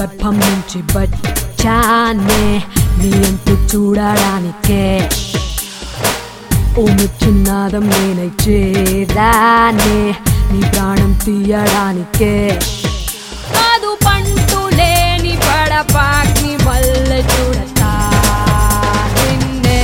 గర్భం నుంచి బచ్చానే నీ అంతు చూడడానికే ఓ చిన్నాదం నేనై చేరానే నీ ప్రాణం తీయడానికే కాదు పంటు లేని పడపాకి వల్ల చూడతా నిన్నే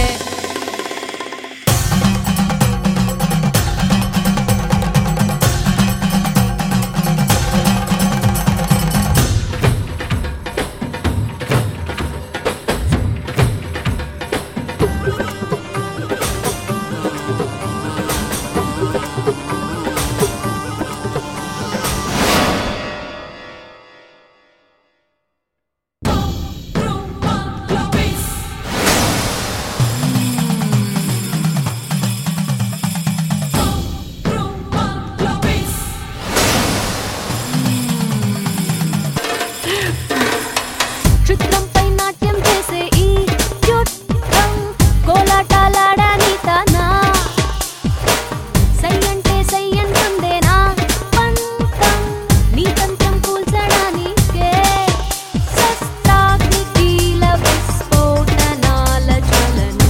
చిత్రంపై నాట్యం చేసే ఈ చుట్టం కోలాటాలాడని తానా సై అంటే సై అంటుందే నా పంతం నీ తంత్రం కూల్చడానికే శస్త్రాగ్నికీల విస్ఫోటనాల జ్వలనం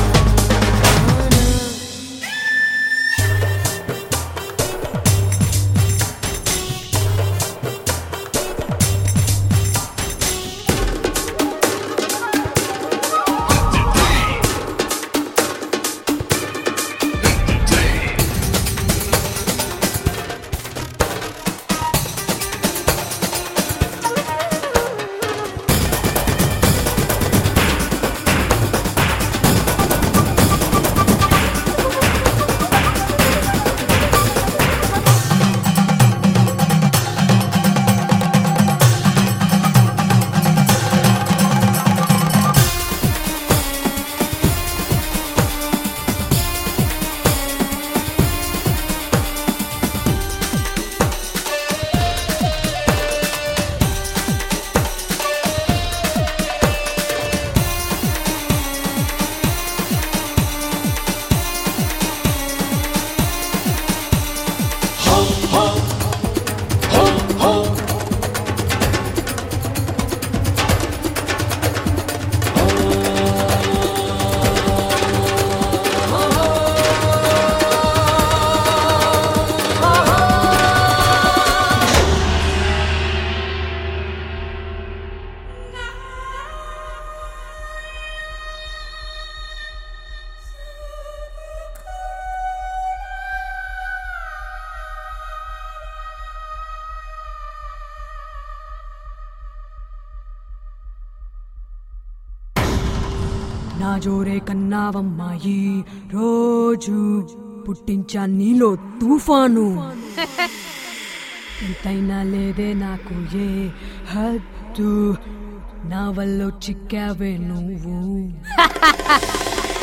నా జోరే కన్నావమ్మాయి రోజు పుట్టించా నీలో తుఫాను ఎంతైనా లేదే నాకు ఏ హద్దు నా వల్ల చిక్కావే నువ్వు